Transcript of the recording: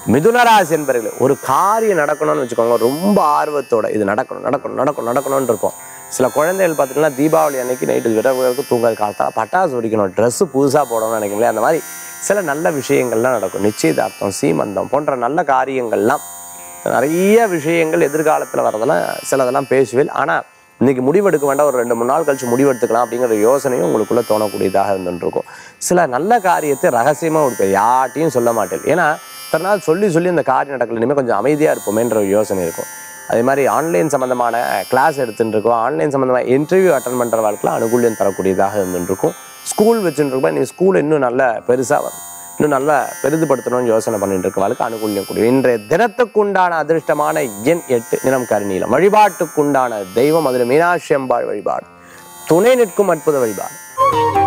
மிதுனராசி என்பர்களே ஒரு காரியம் நடக்கணும்னு வச்சுக்கோங்க ரொம்ப ஆர்வத்தோட இது நடக்கணும் நடக்கணும் நடக்கணும் நடக்கணும்னு இருப்போம் சில குழந்தைகள் பார்த்திங்கன்னா தீபாவளி அன்னைக்கு நைட்டு விரவுகளுக்கு தூங்காது காலத்தால் பட்டாசு வெடிக்கணும் ட்ரெஸ்ஸு புதுசாக போடணும்னு நினைக்கிறீங்களே அந்த மாதிரி சில நல்ல விஷயங்கள்லாம் நடக்கும் நிச்சயதார்த்தம் சீமந்தம் போன்ற நல்ல காரியங்கள்லாம் நிறைய விஷயங்கள் எதிர்காலத்தில் வரதெல்லாம் சிலதெல்லாம் பேசுவேன் ஆனால் இன்னைக்கு முடிவெடுக்க வேண்டாம் ஒரு ரெண்டு மூணு நாள் கழிச்சு முடிவெடுத்துக்கலாம் அப்படிங்கிற யோசனையும் உங்களுக்குள்ள தோணக்கூடியதாக இருந்துருக்கும் சில நல்ல காரியத்தை ரகசியமாக கொடுப்பேன் யார்ட்டையும் சொல்ல மாட்டேன் ஏன்னா இத்தனை நாள் சொல்லி சொல்லி அந்த காரியம் நடக்கல இனிமேல் கொஞ்சம் அமைதியாக இருப்போமேன்ற ஒரு யோசனை இருக்கும் அதே மாதிரி ஆன்லைன் சம்மந்தமான கிளாஸ் எடுத்துட்டு இருக்கோம் ஆன்லைன் சம்மந்தமாக இன்டர்வியூ அட்டன் பண்ணுற வாழ்க்கையில் அனுகூல்யம் தரக்கூடியதாக இருந்துட்டு இருக்கும் ஸ்கூல் வச்சுட்டு இருக்கோம் நீ ஸ்கூல் இன்னும் நல்ல பெருசாக வரும் இன்னும் நல்லா பெரிதுபடுத்தணும்னு யோசனை பண்ணிட்டு இருக்கவளுக்கு அனுகூல்யம் கூடிய இன்றைய தினத்துக்குண்டான அதிர்ஷ்டமான எண் எட்டு நிறம் கருநீலம் வழிபாட்டுக்குண்டான தெய்வம் அதில் மீனாட்சி அம்பாள் வழிபாடு துணை நிற்கும் அற்புத வழிபாடு